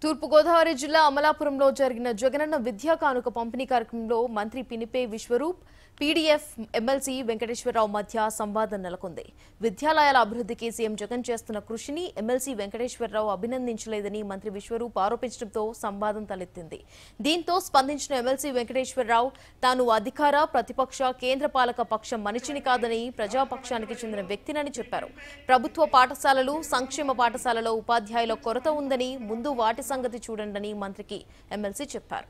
తూర్పుగోదావరి జిల్లా అమలాపురంలో జరిగిన జగనన్న విద్యా కానుక పంపిణీ కార్యక్రమంలో మంత్రి పినిపే విశ్వరూప్ పీడీఎఫ్ ఎమ్మెల్సీ వెంకటేశ్వరరావు మధ్య సంవాదం నెలకొంది విద్యాలయాల అభివృద్ధికి సీఎం జగన్ చేస్తున్న కృషిని ఎమ్మెల్సీ వెంకటేశ్వరరావు అభినందించలేదని మంత్రి విశ్వరూప్ ఆరోపించడంతో సంవాదం తలెత్తింది దీంతో స్పందించిన ఎమ్మెల్సీ వెంకటేశ్వరరావు తాను అధికార ప్రతిపక్ష కేంద్ర పాలక పక్షం మనిషిని కాదని ప్రజాపక్షానికి చెందిన వ్యక్తినని చెప్పారు ప్రభుత్వ పాఠశాలలు సంక్షేమ పాఠశాలలో ఉపాధ్యాయుల కొరత ఉందని ముందు వాటి సంగతి చూడండని మంత్రికి ఎమ్మెల్సీ చెప్పారు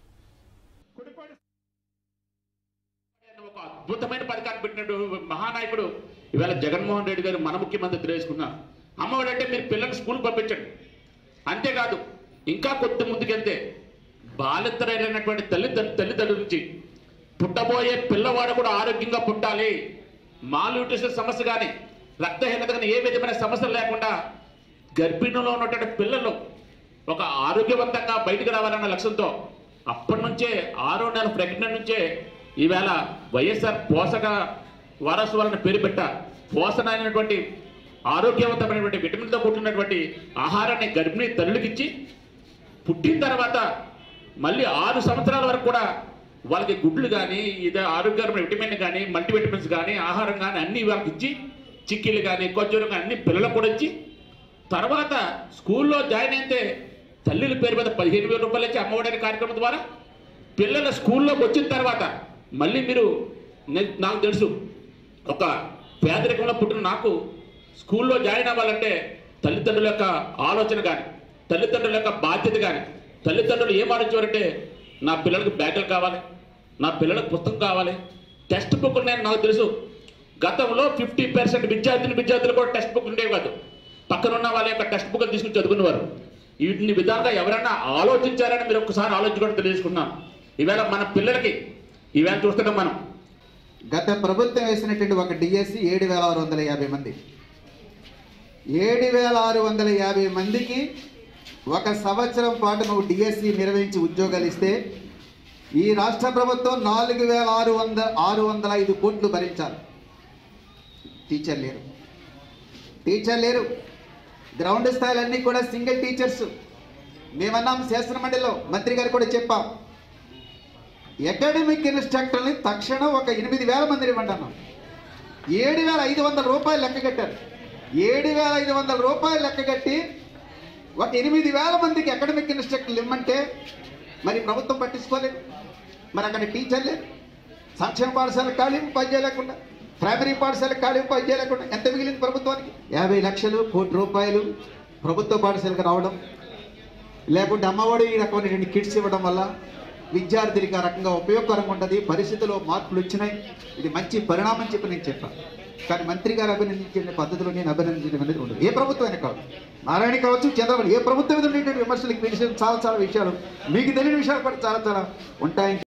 ఒక అద్భుతమైన పథకాన్ని పెట్టినట్టు మహానాయకుడు ఇవాళ జగన్మోహన్ రెడ్డి గారు మన ముఖ్యమంత్రి తెలియజేసుకున్నారు అమ్మఒడి అంటే మీరు పిల్లల్ని స్కూల్కి పంపించండి అంతేకాదు ఇంకా కొద్ది ముందుకెళ్తే బాలింతరైనటువంటి తల్లి తల్లిదండ్రుల నుంచి పుట్టబోయే పిల్లవాడు కూడా ఆరోగ్యంగా పుట్టాలి మాల్న్యూట్రిషన్ సమస్య కానీ రక్తహీనత కానీ ఏ విధమైన సమస్యలు లేకుండా గర్భిణిలో ఉన్నటువంటి పిల్లలు ఒక ఆరోగ్యవంతంగా బయటకు రావాలన్న లక్ష్యంతో అప్పటి నుంచే ఆరో నెల ప్రెగ్నెంట్ నుంచే ఈవేళ వైఎస్ఆర్ పోషక వారసువాలని పేరు పెట్ట పోషణ అయినటువంటి ఆరోగ్యవంతమైనటువంటి విటమిన్తో కూడినటువంటి ఆహారాన్ని గర్భిణీ తల్లులకి ఇచ్చి పుట్టిన తర్వాత మళ్ళీ ఆరు సంవత్సరాల వరకు కూడా వాళ్ళకి గుడ్లు కానీ ఇదే ఆరోగ్యకరమైన విటమిన్ కానీ మల్టీవిటమిన్స్ కానీ ఆహారం కానీ అన్ని వాళ్ళకి ఇచ్చి చిక్కీలు కానీ కొజ్జూరు కానీ అన్ని పిల్లలకు కూడా ఇచ్చి తర్వాత స్కూల్లో జాయిన్ అయితే తల్లుల పేరు మీద పదిహేను వేల రూపాయలు ఇచ్చి అమ్మఒడి అనే కార్యక్రమం ద్వారా పిల్లల స్కూల్లోకి వచ్చిన తర్వాత మళ్ళీ మీరు నే- నాకు తెలుసు ఒక పేదరికంలో పుట్టిన నాకు స్కూల్లో జాయిన్ అవ్వాలంటే తల్లిదండ్రుల యొక్క ఆలోచన కానీ తల్లిదండ్రుల యొక్క బాధ్యత కానీ తల్లిదండ్రులు ఏం ఆలోచించారంటే నా పిల్లలకు బ్యాగులు కావాలి నా పిల్లలకు పుస్తకం కావాలి టెక్స్ట్ బుక్ నేను నాకు తెలుసు గతంలో ఫిఫ్టీ పర్సెంట్ విద్యార్థిని విద్యార్థులు కూడా టెక్స్ట్ బుక్ ఉండేవి కాదు పక్కన ఉన్న వాళ్ళ యొక్క టెక్స్ట్ బుక్లు తీసుకుని చదువుకునేవారు వీటిని విధంగా ఎవరైనా ఆలోచించారని మీరు ఒకసారి ఆలోచించుకోవడం తెలియజేసుకున్నాం ఈవేళ మన పిల్లలకి ఈవేళ చూస్తున్నాం మనం గత ప్రభుత్వం వేసినటువంటి ఒక డిఎస్సి ఏడు వేల ఆరు వందల యాభై మంది ఏడు వేల ఆరు వందల యాభై మందికి ఒక సంవత్సరం పాటు నువ్వు డిఎస్సి నిర్వహించి ఉద్యోగాలు ఇస్తే ఈ రాష్ట్ర ప్రభుత్వం నాలుగు వేల ఆరు వంద ఆరు వందల ఐదు కోట్లు భరించాలి టీచర్ లేరు టీచర్ లేరు గ్రౌండ్ స్థాయిలన్నీ కూడా సింగిల్ టీచర్స్ మేమన్నాం శాసన మండలిలో మంత్రి గారు కూడా చెప్పాం అకాడమిక్ ఇన్స్ట్రక్టర్ని తక్షణం ఒక ఎనిమిది వేల మందిని ఇవ్వండి అన్నాం ఏడు వేల ఐదు వందల రూపాయలు లెక్క కట్టారు ఏడు వేల ఐదు వందల రూపాయలు లెక్క కట్టి ఒక ఎనిమిది వేల మందికి అకాడమిక్ ఇన్స్ట్రక్టర్లు ఇమ్మంటే మరి ప్రభుత్వం పట్టించుకోలేదు మరి అక్కడ టీచర్ లేదు సంక్షేమ పాఠశాల ఖాళీ ఉపాధ్యాయ లేకుండా ప్రైమరీ పాఠశాల ఖాళీ ఉపాధ్యాయ లేకుండా ఎంత మిగిలింది ప్రభుత్వానికి యాభై లక్షలు కోటి రూపాయలు ప్రభుత్వ పాఠశాలకు రావడం లేకుంటే అమ్మఒడి ఈ రకమైనటువంటి కిట్స్ ఇవ్వడం వల్ల విద్యార్థులకి ఆ రకంగా ఉపయోగకరంగా ఉంటుంది పరిస్థితుల్లో మార్పులు వచ్చినాయి ఇది మంచి పరిణామం చెప్పి నేను చెప్పాను కానీ మంత్రి గారు అభినందించిన పద్ధతిలో నేను అభినందించడం అనేది ఉండదు ఏ ప్రభుత్వం అయినా కావచ్చు నారాయణ కావచ్చు చంద్రబాబు ఏ ప్రభుత్వం మీద ఉండేటువంటి విమర్శలకు విషయం చాలా చాలా విషయాలు మీకు తెలియని విషయాలు కూడా చాలా చాలా ఉంటాయి